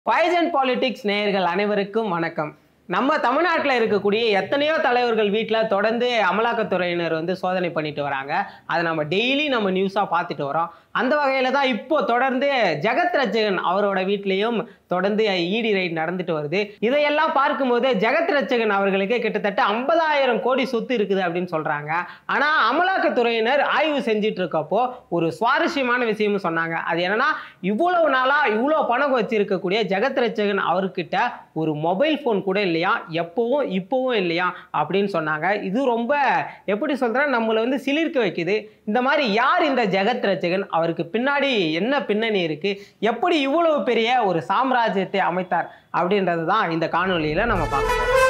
poison politics நேயர்கள் அனைவருக்கும் வணக்கம் நம்ம தமிழ்நாட்டில் இருக்கக்கூடிய எத்தனையோ தலைவர்கள் வீட்டில் தொடர்ந்து அமலாக்கத்துறையினர் வந்து சோதனை பண்ணிட்டு வராங்க அதை நம்ம டெய்லி நம்ம நியூஸாக பார்த்துட்டு வரோம் அந்த வகையில் தான் இப்போ தொடர்ந்து ஜெகத் ரட்சகன் அவரோட வீட்லேயும் தொடர்ந்து இடி ரைட் நடந்துட்டு வருது இதையெல்லாம் பார்க்கும்போது ஜெகத் ரட்சகன் அவர்களுக்கு கிட்டத்தட்ட ஐம்பதாயிரம் கோடி சொத்து இருக்குது அப்படின்னு சொல்கிறாங்க ஆனால் அமலாக்கத்துறையினர் ஆய்வு செஞ்சுட்டு இருக்கப்போ ஒரு சுவாரஸ்யமான விஷயமும் சொன்னாங்க அது என்னன்னா இவ்வளவு நாளாக இவ்வளோ பணம் வச்சிருக்கக்கூடிய ஜெகத் ரட்சகன் அவர்கிட்ட ஒரு மொபைல் ஃபோன் கூட இல்லையா எப்பவும் இப்போவும் இல்லையா அப்படின்னு சொன்னாங்க இது ரொம்ப எப்படி சொல்கிறேன் நம்மளை வந்து சிலிர்க்க வைக்குது இந்த மாதிரி யார் இந்த ஜெகத் ரட்சகன் அவருக்கு பின்னாடி என்ன பின்னணி இருக்கு எப்படி இவ்வளவு பெரிய ஒரு சாம்ராஜ்யத்தை அமைத்தார் அப்படின்றது தான் இந்த காணொளியில நம்ம பார்க்க போறோம்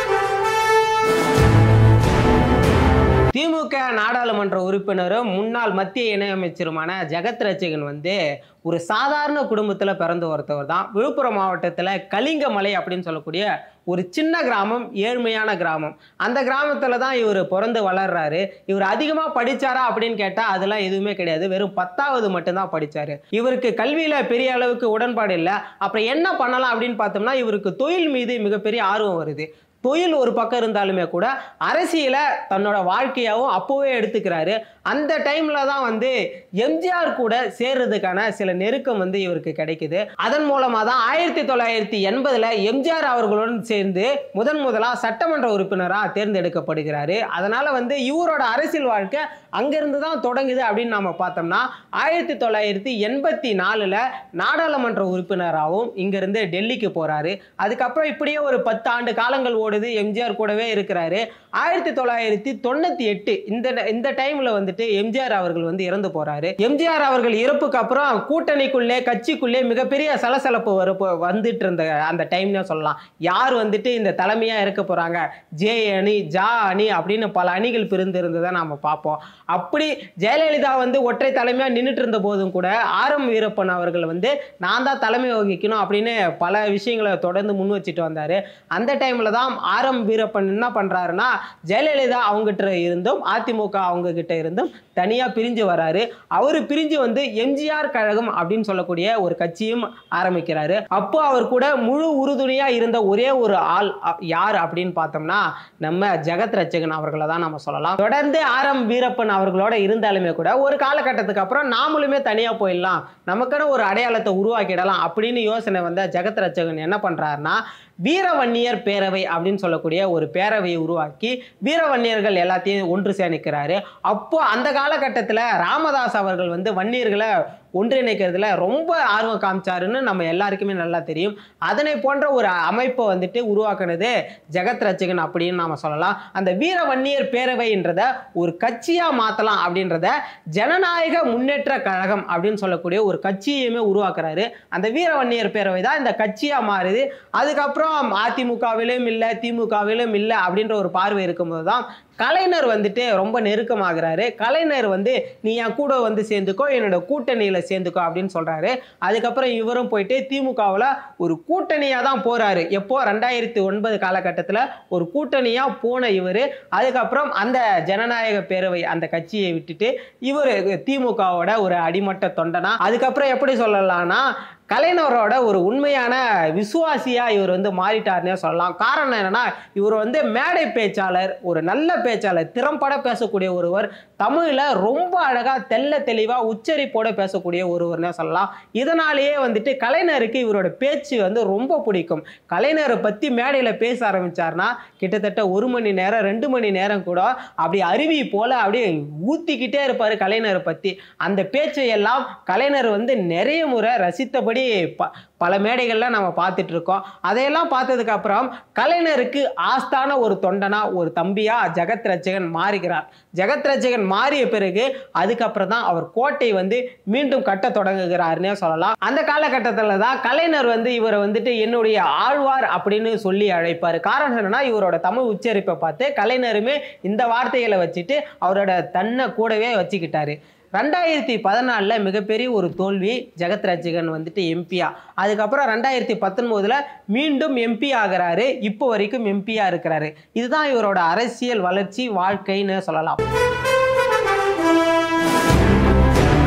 திமுக நாடாளுமன்ற உறுப்பினரும் முன்னாள் மத்திய இணையமைச்சருமான ஜெகத் ரட்சகன் வந்து ஒரு சாதாரண குடும்பத்தில் பிறந்த ஒருத்தவர் தான் விழுப்புரம் மாவட்டத்தில் கலிங்கமலை அப்படின்னு சொல்லக்கூடிய ஒரு சின்ன கிராமம் ஏழ்மையான கிராமம் அந்த கிராமத்தில் தான் இவர் பிறந்து வளர்றாரு இவர் அதிகமாக படிச்சாரா அப்படின்னு கேட்டால் அதெல்லாம் எதுவுமே கிடையாது வெறும் பத்தாவது மட்டும்தான் படிச்சாரு இவருக்கு கல்வியில் பெரிய அளவுக்கு உடன்பாடு இல்லை அப்புறம் என்ன பண்ணலாம் அப்படின்னு பார்த்தோம்னா இவருக்கு தொழில் மீது மிகப்பெரிய ஆர்வம் வருது தொழில் ஒரு பக்கம் இருந்தாலுமே கூட அரசியலை தன்னோட வாழ்க்கையாகவும் அப்போவே எடுத்துக்கிறாரு அந்த டைமில் தான் வந்து எம்ஜிஆர் கூட சேர்றதுக்கான சில நெருக்கம் வந்து இவருக்கு கிடைக்குது அதன் மூலமாக தான் ஆயிரத்தி தொள்ளாயிரத்தி எண்பதில் எம்ஜிஆர் அவர்களுடன் சேர்ந்து முதன் முதலாக சட்டமன்ற உறுப்பினராக தேர்ந்தெடுக்கப்படுகிறாரு அதனால் வந்து இவரோட அரசியல் வாழ்க்கை அங்கேருந்து தான் தொடங்குது அப்படின்னு நம்ம பார்த்தோம்னா ஆயிரத்தி தொள்ளாயிரத்தி எண்பத்தி நாலில் நாடாளுமன்ற உறுப்பினராகவும் இங்கேருந்து டெல்லிக்கு போகிறாரு அதுக்கப்புறம் இப்படியே ஒரு பத்து ஆண்டு காலங்கள் ஓடுது எம்ஜிஆர் கூடவே இருக்கிறாரு ஆயிரத்தி தொள்ளாயிரத்தி தொண்ணூற்றி எட்டு இந்த இந்த டைமில் வந்துட்டு எம்ஜிஆர் அவர்கள் வந்து இறந்து போகிறாரு எம்ஜிஆர் அவர்கள் இறப்புக்கு அப்புறம் கூட்டணிக்குள்ளே கட்சிக்குள்ளே மிகப்பெரிய சலசலப்பு வரப்போ வந்துட்டு இருந்த அந்த டைம்னு சொல்லலாம் யார் வந்துட்டு இந்த தலைமையாக இருக்க போகிறாங்க ஜே அணி ஜா அணி அப்படின்னு பல அணிகள் பிரிந்து இருந்ததை நாம் பார்ப்போம் அப்படி ஜெயலலிதா வந்து ஒற்றை தலைமையாக நின்றுட்டு இருந்த போதும் கூட ஆர் எம் வீரப்பன் அவர்கள் வந்து நான் தான் தலைமை வகிக்கணும் அப்படின்னு பல விஷயங்களை தொடர்ந்து முன் வச்சுட்டு வந்தார் அந்த டைமில் தான் ஆர் எம் வீரப்பன் என்ன பண்ணுறாருன்னா ஜெயலலிதா அவங்ககிட்ட இருந்தும் அதிமுக அவங்க கிட்ட இருந்தும் தனியாக பிரிஞ்சு வராரு அவர் பிரிஞ்சு வந்து எம்ஜிஆர் கழகம் அப்படின்னு சொல்லக்கூடிய ஒரு கட்சியும் ஆரம்பிக்கிறாரு அப்போ அவர் கூட முழு உறுதுணையாக இருந்த ஒரே ஒரு ஆள் அ- யார் அப்படின்னு பார்த்தோம்னா நம்ம ஜெகத் ரட்சகன் அவர்களை தான் நம்ம சொல்லலாம் தொடர்ந்து ஆர் எம் வீரப்பன் அவர்களோட இருந்தாலுமே கூட ஒரு காலகட்டத்துக்கு அப்புறம் நாமளுமே தனியாக போயிடலாம் நமக்கான ஒரு அடையாளத்தை உருவாக்கிடலாம் அப்படின்னு யோசனை வந்த ஜெகத் ரட்சகன் என்ன பண்ணுறாருன்னா வீரவன்னியர் பேரவை அப்படின்னு சொல்லக்கூடிய ஒரு பேரவையை உருவாக்கி வீரவன்னியர்கள் எல்லாத்தையும் ஒன்று சேமிக்கிறாரு அப்போ அந்த காலகட்டத்தில் ராமதாஸ் அவர்கள் வந்து வன்னியர்களை ஒன்றிணைக்கிறதுல ரொம்ப ஆர்வம் காமிச்சாருன்னு நம்ம எல்லாருக்குமே நல்லா தெரியும் அதனை போன்ற ஒரு அமைப்பை வந்துட்டு உருவாக்குனது ஜெகத் ரட்சகன் அப்படின்னு நாம சொல்லலாம் அந்த வீரவன்னியர் பேரவைன்றத ஒரு கட்சியா மாத்தலாம் அப்படின்றத ஜனநாயக முன்னேற்ற கழகம் அப்படின்னு சொல்லக்கூடிய ஒரு கட்சியுமே உருவாக்குறாரு அந்த வீரவன்னியர் பேரவை தான் இந்த கட்சியா மாறுது அதுக்கப்புறம் அதிமுகவிலும் இல்லை திமுகவிலும் இல்லை அப்படின்ற ஒரு பார்வை இருக்கும்போது தான் கலைஞர் வந்துட்டு ரொம்ப நெருக்கமாகிறாரு கலைஞர் வந்து நீ என் கூட வந்து சேர்ந்துக்கோ என்னோட கூட்டணியில் சேர்ந்துக்கோ அப்படின்னு சொல்கிறாரு அதுக்கப்புறம் இவரும் போயிட்டு திமுகவில் ஒரு கூட்டணியாக தான் போகிறாரு எப்போ ரெண்டாயிரத்தி ஒன்பது காலகட்டத்தில் ஒரு கூட்டணியாக போன இவர் அதுக்கப்புறம் அந்த ஜனநாயக பேரவை அந்த கட்சியை விட்டுட்டு இவர் திமுகவோட ஒரு அடிமட்ட தொண்டனா அதுக்கப்புறம் எப்படி சொல்லலாம்னா கலைஞரோட ஒரு உண்மையான விசுவாசியா இவர் வந்து மாறிட்டாருன்னே சொல்லலாம் காரணம் என்னன்னா இவர் வந்து மேடை பேச்சாளர் ஒரு நல்ல பேச்சாளர் திறம்பட பேசக்கூடிய ஒருவர் தமிழில் ரொம்ப அழகா தெள்ள தெளிவா உச்சரிப்போட பேசக்கூடிய ஒருவர்னே சொல்லலாம் இதனாலேயே வந்துட்டு கலைஞருக்கு இவரோட பேச்சு வந்து ரொம்ப பிடிக்கும் கலைஞரை பத்தி மேடையில் பேச ஆரம்பிச்சார்னா கிட்டத்தட்ட ஒரு மணி நேரம் ரெண்டு மணி நேரம் கூட அப்படி அருவி போல அப்படியே ஊத்திக்கிட்டே இருப்பாரு கலைஞரை பத்தி அந்த பேச்சை எல்லாம் கலைஞர் வந்து நிறைய முறை ரசித்தபடி ப பல மேடைகள்ல நம்ம பார்த்துட்டு இருக்கோம் அதையெல்லாம் பார்த்ததுக்கு அப்புறம் கலைஞருக்கு ஆஸ்தான ஒரு தொண்டனா ஒரு தம்பியா ஜெகத் ரட்சகன் மாறுகிறார் ஜெகத் ரட்சகன் மாறிய பிறகு அதுக்கப்புறம் தான் அவர் கோட்டை வந்து மீண்டும் கட்ட தொடங்குகிறாருன்னே சொல்லலாம் அந்த காலகட்டத்தில் தான் கலைஞர் வந்து இவரை வந்துட்டு என்னுடைய ஆழ்வார் அப்படின்னு சொல்லி அழைப்பார் காரணம் என்னன்னா இவரோட தமிழ் உச்சரிப்பை பார்த்து கலைஞருமே இந்த வார்த்தைகளை வச்சுட்டு அவரோட தன்னை கூடவே வச்சுக்கிட்டாரு ரெண்டாயிரத்தி பதினாலில் மிகப்பெரிய ஒரு தோல்வி ஜெகத் ரட்சகன் வந்துட்டு எம்பியா அதுக்கப்புறம் ரெண்டாயிரத்தி பத்தொன்பதுல மீண்டும் எம்பி ஆகிறாரு இப்போ வரைக்கும் எம்பியா இருக்கிறாரு இதுதான் இவரோட அரசியல் வளர்ச்சி வாழ்க்கைன்னு சொல்லலாம்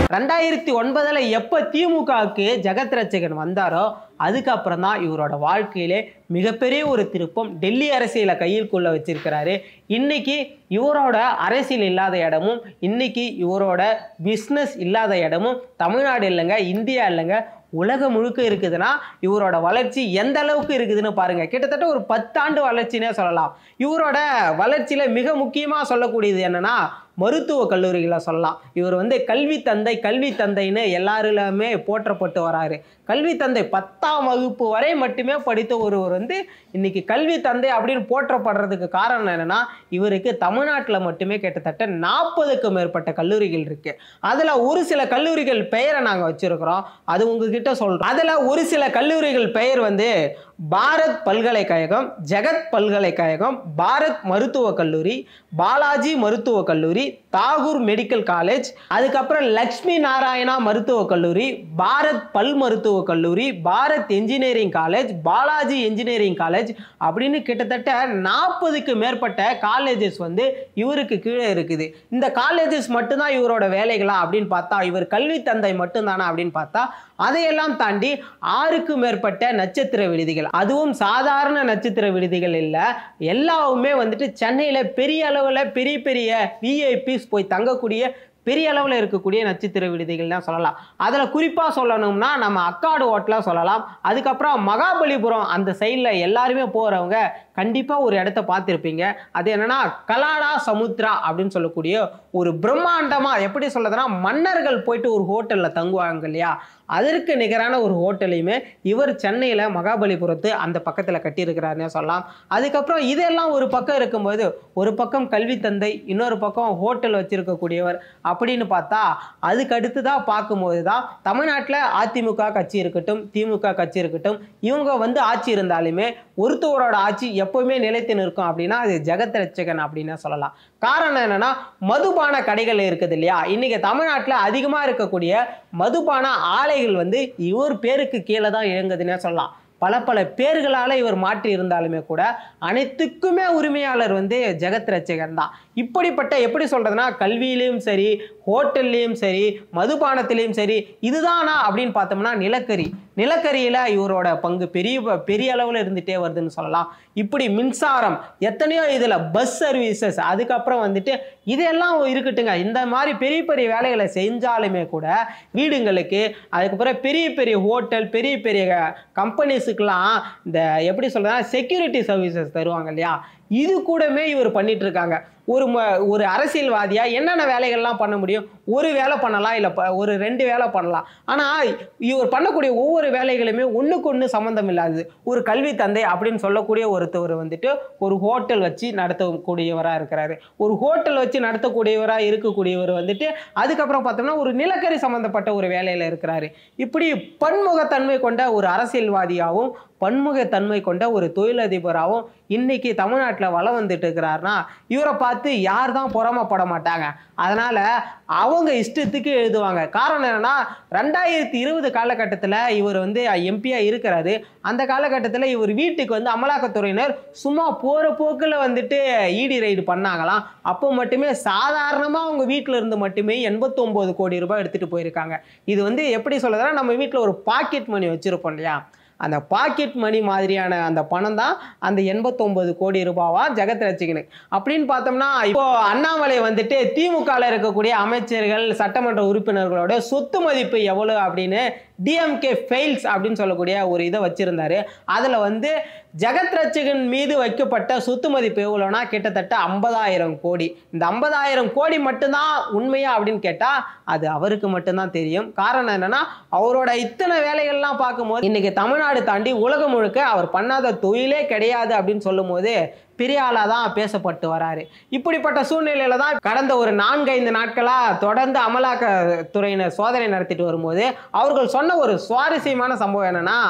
ரெண்டாயிரத்தி ஒன்பதுல எப்ப திமுகவுக்கு ஜெகத் ரட்சகன் வந்தாரோ அதுக்கப்புறம் தான் இவரோட வாழ்க்கையிலே மிகப்பெரிய ஒரு திருப்பம் டெல்லி அரசியலை கையிற்குள்ள வச்சிருக்கிறாரு இன்னைக்கு இவரோட அரசியல் இல்லாத இடமும் இன்னைக்கு இவரோட பிஸ்னஸ் இல்லாத இடமும் தமிழ்நாடு இல்லைங்க இந்தியா இல்லைங்க உலகம் முழுக்க இருக்குதுன்னா இவரோட வளர்ச்சி எந்த அளவுக்கு இருக்குதுன்னு பாருங்க கிட்டத்தட்ட ஒரு பத்தாண்டு வளர்ச்சினே சொல்லலாம் இவரோட வளர்ச்சியில மிக முக்கியமா சொல்லக்கூடியது என்னன்னா மருத்துவ கல்லூரிகளை சொல்லலாம் இவர் வந்து கல்வி தந்தை கல்வி தந்தைன்னு எல்லாருமே போற்றப்பட்டு வராரு கல்வி தந்தை பத்தாம் வகுப்பு வரை மட்டுமே படித்த ஒருவர் வந்து இன்னைக்கு கல்வி தந்தை அப்படின்னு போற்றப்படுறதுக்கு காரணம் என்னன்னா இவருக்கு தமிழ்நாட்டில் மட்டுமே கிட்டத்தட்ட நாற்பதுக்கும் மேற்பட்ட கல்லூரிகள் இருக்கு அதுல ஒரு சில கல்லூரிகள் பெயரை நாங்க வச்சிருக்கிறோம் அது உங்ககிட்ட சொல்றோம் அதுல ஒரு சில கல்லூரிகள் பெயர் வந்து பாரத் பல்கலைக்கழகம் ஜெகத் பல்கலைக்கழகம் பாரத் மருத்துவக் கல்லூரி பாலாஜி மருத்துவக் கல்லூரி தாகூர் மெடிக்கல் காலேஜ் அதுக்கப்புறம் லக்ஷ்மி நாராயணா மருத்துவக் கல்லூரி பாரத் பல் மருத்துவக் கல்லூரி Bharat engineering college Balaji engineering college அப்படின்னு கிட்டத்தட்ட நாற்பதுக்கு மேற்பட்ட காலேஜஸ் வந்து இவருக்கு கீழே இருக்குது இந்த காலேஜஸ் மட்டும்தான் இவரோட வேலைகளா அப்படின்னு பார்த்தா இவர் கல்வி தந்தை மட்டும்தானா அப்படின்னு பார்த்தா அதையெல்லாம் தாண்டி ஆறுக்கு மேற்பட்ட நட்சத்திர விடுதிகள் அதுவும் சாதாரண நட்சத்திர விடுதிகள் இல்லை எல்லாவுமே வந்துட்டு சென்னையில் பெரிய அளவில் பெரிய பெரிய விஐபிஸ் போய் தங்கக்கூடிய பெரிய அளவில் இருக்கக்கூடிய நட்சத்திர விடுதிகள் தான் சொல்லலாம் அதில் குறிப்பாக சொல்லணும்னா நம்ம அக்காடு ஹோட்டலாக சொல்லலாம் அதுக்கப்புறம் மகாபலிபுரம் அந்த சைடில் எல்லாருமே போகிறவங்க கண்டிப்பாக ஒரு இடத்த பார்த்துருப்பீங்க அது என்னன்னா கலாடா சமுத்ரா அப்படின்னு சொல்லக்கூடிய ஒரு பிரம்மாண்டமாக எப்படி சொல்றதுன்னா மன்னர்கள் போயிட்டு ஒரு ஹோட்டலில் தங்குவாங்க இல்லையா அதற்கு நிகரான ஒரு ஹோட்டலையுமே இவர் சென்னையில் மகாபலிபுரத்து அந்த பக்கத்தில் கட்டியிருக்கிறாருன்னே சொல்லலாம் அதுக்கப்புறம் இதெல்லாம் ஒரு பக்கம் இருக்கும்போது ஒரு பக்கம் கல்வி தந்தை இன்னொரு பக்கம் ஹோட்டல் வச்சிருக்கக்கூடியவர் அப்படின்னு பார்த்தா அதுக்கு அடுத்து தான் பார்க்கும்போது தான் தமிழ்நாட்டில் அதிமுக கட்சி இருக்கட்டும் திமுக கட்சி இருக்கட்டும் இவங்க வந்து ஆட்சி இருந்தாலுமே ஒருத்தவரோட ஆட்சி எப்பவுமே நிலைத்து நிற்கும் அப்படின்னா அது ஜெகத் ரட்சகன் அப்படின்னு சொல்லலாம் காரணம் என்னன்னா மதுபான கடைகள் இருக்குது இல்லையா இன்னைக்கு தமிழ்நாட்டில் அதிகமாக இருக்கக்கூடிய மதுபான ஆலைகள் வந்து இவர் பேருக்கு கீழே தான் இயங்குதுன்னே சொல்லலாம் பல பல பேர்களால் இவர் மாற்றி இருந்தாலுமே கூட அனைத்துக்குமே உரிமையாளர் வந்து ஜெகத் ரட்சகன் தான் இப்படிப்பட்ட எப்படி சொல்றதுன்னா கல்வியிலையும் சரி ஹோட்டல்லையும் சரி மதுபானத்திலையும் சரி இதுதானா அப்படின்னு பார்த்தோம்னா நிலக்கரி நிலக்கரியில் இவரோட பங்கு பெரிய பெரிய அளவில் இருந்துகிட்டே வருதுன்னு சொல்லலாம் இப்படி மின்சாரம் எத்தனையோ இதில் பஸ் சர்வீசஸ் அதுக்கப்புறம் வந்துட்டு இதெல்லாம் இருக்கட்டுங்க இந்த மாதிரி பெரிய பெரிய வேலைகளை செஞ்சாலுமே கூட வீடுங்களுக்கு அதுக்கப்புறம் பெரிய பெரிய ஹோட்டல் பெரிய பெரிய கம்பெனிஸுக்கெல்லாம் இந்த எப்படி சொல்றதுன்னா செக்யூரிட்டி சர்வீசஸ் தருவாங்க இல்லையா இது கூடமே இவர் பண்ணிட்டு இருக்காங்க ஒரு ம ஒரு அரசியல்வாதியா என்னென்ன வேலைகள்லாம் பண்ண முடியும் ஒரு வேலை பண்ணலாம் இல்லை ஒரு ரெண்டு வேலை பண்ணலாம் ஆனால் இவர் பண்ணக்கூடிய ஒவ்வொரு வேலைகளுமே ஒன்றுக்கு ஒன்று சம்மந்தம் இல்லாதது ஒரு கல்வி தந்தை அப்படின்னு சொல்லக்கூடிய ஒருத்தவர் வந்துட்டு ஒரு ஹோட்டல் வச்சு நடத்தக்கூடியவராக இருக்கிறாரு ஒரு ஹோட்டல் வச்சு நடத்தக்கூடியவராக இருக்கக்கூடியவர் வந்துட்டு அதுக்கப்புறம் பார்த்தோம்னா ஒரு நிலக்கரி சம்மந்தப்பட்ட ஒரு வேலையில் இருக்கிறாரு இப்படி பன்முகத்தன்மை கொண்ட ஒரு அரசியல்வாதியாகவும் பன்முகத்தன்மை கொண்ட ஒரு தொழிலதிபராகவும் இன்னைக்கு தமிழ்நாட்டில் வளம் வந்துட்டு இருக்கிறாருன்னா இவரை பார்த்து யார் தான் பொறாமப்பட மாட்டாங்க அதனால அவங்க இஷ்டத்துக்கு எழுதுவாங்க காரணம் என்னன்னா ரெண்டாயிரத்தி இருபது காலகட்டத்தில் இவர் வந்து எம்பியா இருக்கிறாரு அந்த காலகட்டத்தில் இவர் வீட்டுக்கு வந்து அமலாக்கத்துறையினர் சும்மா போகிற போக்கில் வந்துட்டு இடி ரைடு பண்ணாங்களாம் அப்போ மட்டுமே சாதாரணமாக அவங்க வீட்டில் இருந்து மட்டுமே எண்பத்தொம்போது கோடி ரூபாய் எடுத்துகிட்டு போயிருக்காங்க இது வந்து எப்படி சொல்றதுன்னா நம்ம வீட்டில் ஒரு பாக்கெட் மணி வச்சுருப்போம் இல்லையா அந்த பாக்கெட் மணி மாதிரியான அந்த பணம் தான் அந்த எண்பத்தொன்பது கோடி ரூபாவா ஜெகத் ரசிகனுக்கு அப்படின்னு பார்த்தோம்னா இப்போ அண்ணாமலை வந்துட்டு திமுகவில் இருக்கக்கூடிய அமைச்சர்கள் சட்டமன்ற உறுப்பினர்களோட சொத்து மதிப்பு எவ்வளவு அப்படின்னு டிஎம்கே ஃபெயில்ஸ் அப்படின்னு சொல்லக்கூடிய ஒரு இதை வச்சிருந்தாரு அதில் வந்து ஜெகத் ரட்சகன் மீது வைக்கப்பட்ட சொத்து மதிப்பு எவ்வளோனா கிட்டத்தட்ட ஐம்பதாயிரம் கோடி இந்த ஐம்பதாயிரம் கோடி மட்டும்தான் உண்மையா அப்படின்னு கேட்டால் அது அவருக்கு மட்டும்தான் தெரியும் காரணம் என்னன்னா அவரோட இத்தனை வேலைகள்லாம் பார்க்கும்போது இன்னைக்கு தமிழ்நாடு தாண்டி உலகம் முழுக்க அவர் பண்ணாத தொழிலே கிடையாது அப்படின்னு சொல்லும்போது பெரிய ஆளாக தான் பேசப்பட்டு வராரு இப்படிப்பட்ட சூழ்நிலையில தான் கடந்த ஒரு நான்கைந்து நாட்களாக தொடர்ந்து அமலாக்கத்துறையினர் சோதனை நடத்திட்டு வரும்போது அவர்கள் சொன்ன ஒரு சுவாரஸ்யமான சம்பவம் என்னன்னா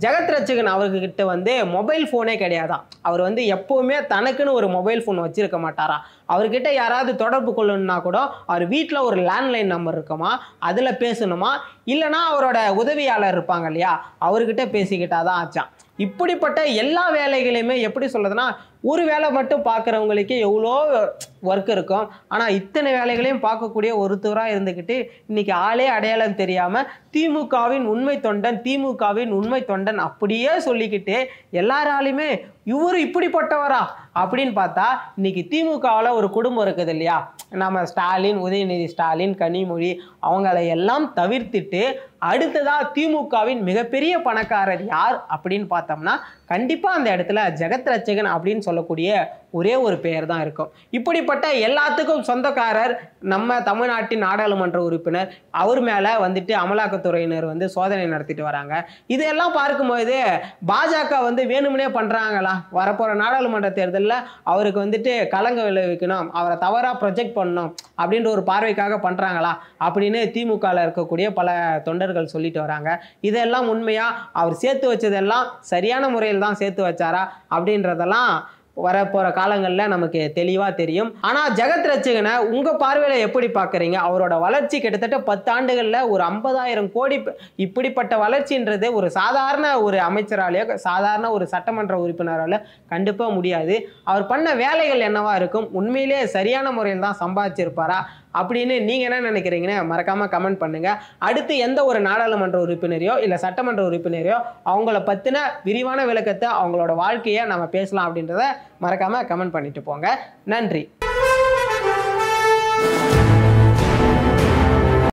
ஜெகத் ரட்சகன் அவர்கிட்ட வந்து மொபைல் ஃபோனே கிடையாதான் அவர் வந்து எப்போவுமே தனக்குன்னு ஒரு மொபைல் ஃபோன் வச்சிருக்க மாட்டாரா அவர்கிட்ட யாராவது தொடர்பு கொள்ளணும்னா கூட அவர் வீட்டில் ஒரு லேண்ட்லைன் நம்பர் இருக்குமா அதில் பேசணுமா இல்லைனா அவரோட உதவியாளர் இருப்பாங்க இல்லையா அவர்கிட்ட பேசிக்கிட்டாதான் ஆச்சான் இப்படிப்பட்ட எல்லா வேலைகளையுமே எப்படி சொல்றதுன்னா ஒரு வேலை மட்டும் பார்க்குறவங்களுக்கே எவ்வளோ ஒர்க் இருக்கும் ஆனால் இத்தனை வேலைகளையும் பார்க்கக்கூடிய ஒருத்தராக இருந்துக்கிட்டு இன்னைக்கு ஆளே அடையாளம் தெரியாமல் திமுகவின் உண்மை தொண்டன் திமுகவின் உண்மை தொண்டன் அப்படியே சொல்லிக்கிட்டு எல்லாராலையுமே இவர் இப்படிப்பட்டவரா அப்படின்னு பார்த்தா இன்னைக்கு திமுகவில் ஒரு குடும்பம் இருக்குது இல்லையா நம்ம ஸ்டாலின் உதயநிதி ஸ்டாலின் கனிமொழி அவங்கள எல்லாம் தவிர்த்துட்டு அடுத்ததா திமுகவின் மிகப்பெரிய பணக்காரர் யார் அப்படின்னு பார்த்தோம்னா கண்டிப்பாக அந்த இடத்துல ஜெகத் ரட்சகன் அப்படின்னு சொல்லக்கூடிய ஒரே ஒரு பெயர் தான் இருக்கும் இப்படிப்பட்ட எல்லாத்துக்கும் சொந்தக்காரர் நம்ம தமிழ்நாட்டின் நாடாளுமன்ற உறுப்பினர் அவர் மேலே வந்துட்டு அமலாக்கத்துறையினர் வந்து சோதனை நடத்திட்டு வராங்க இதையெல்லாம் பார்க்கும்போது பாஜக வந்து வேணும்னே பண்ணுறாங்களா வரப்போகிற நாடாளுமன்ற தேர்தலில் அவருக்கு வந்துட்டு கலங்க விளைவிக்கணும் அவரை தவறாக ப்ரொஜெக்ட் பண்ணணும் அப்படின்ற ஒரு பார்வைக்காக பண்ணுறாங்களா அப்படின்னு திமுகவில் இருக்கக்கூடிய பல தொண்டர்கள் சொல்லிட்டு வராங்க இதெல்லாம் உண்மையா அவர் சேர்த்து வச்சதெல்லாம் சரியான முறையில் தான் சேர்த்து வச்சாரா அப்படின்றதெல்லாம் வரப்போகிற காலங்களில் நமக்கு தெளிவாக தெரியும் ஆனால் ஜெகத் ரட்சகனை உங்கள் பார்வையில் எப்படி பார்க்குறீங்க அவரோட வளர்ச்சி கிட்டத்தட்ட பத்து ஆண்டுகளில் ஒரு ஐம்பதாயிரம் கோடி ப- இப்படிப்பட்ட வளர்ச்சின்றது ஒரு சாதாரண ஒரு அமைச்சராலேயோ சாதாரண ஒரு சட்டமன்ற உறுப்பினரால கண்டிப்பாக முடியாது அவர் பண்ண வேலைகள் என்னவா இருக்கும் உண்மையிலேயே சரியான முறையில் தான் சம்பாதிச்சிருப்பாரா அப்படின்னு நீங்கள் என்ன நினைக்கிறீங்கன்னு மறக்காமல் கமெண்ட் பண்ணுங்கள் அடுத்து எந்த ஒரு நாடாளுமன்ற உறுப்பினரையோ இல்லை சட்டமன்ற உறுப்பினரையோ அவங்கள பற்றின விரிவான விளக்கத்தை அவங்களோட வாழ்க்கையை நம்ம பேசலாம் அப்படின்றத மறக்காமல் கமெண்ட் பண்ணிட்டு போங்க நன்றி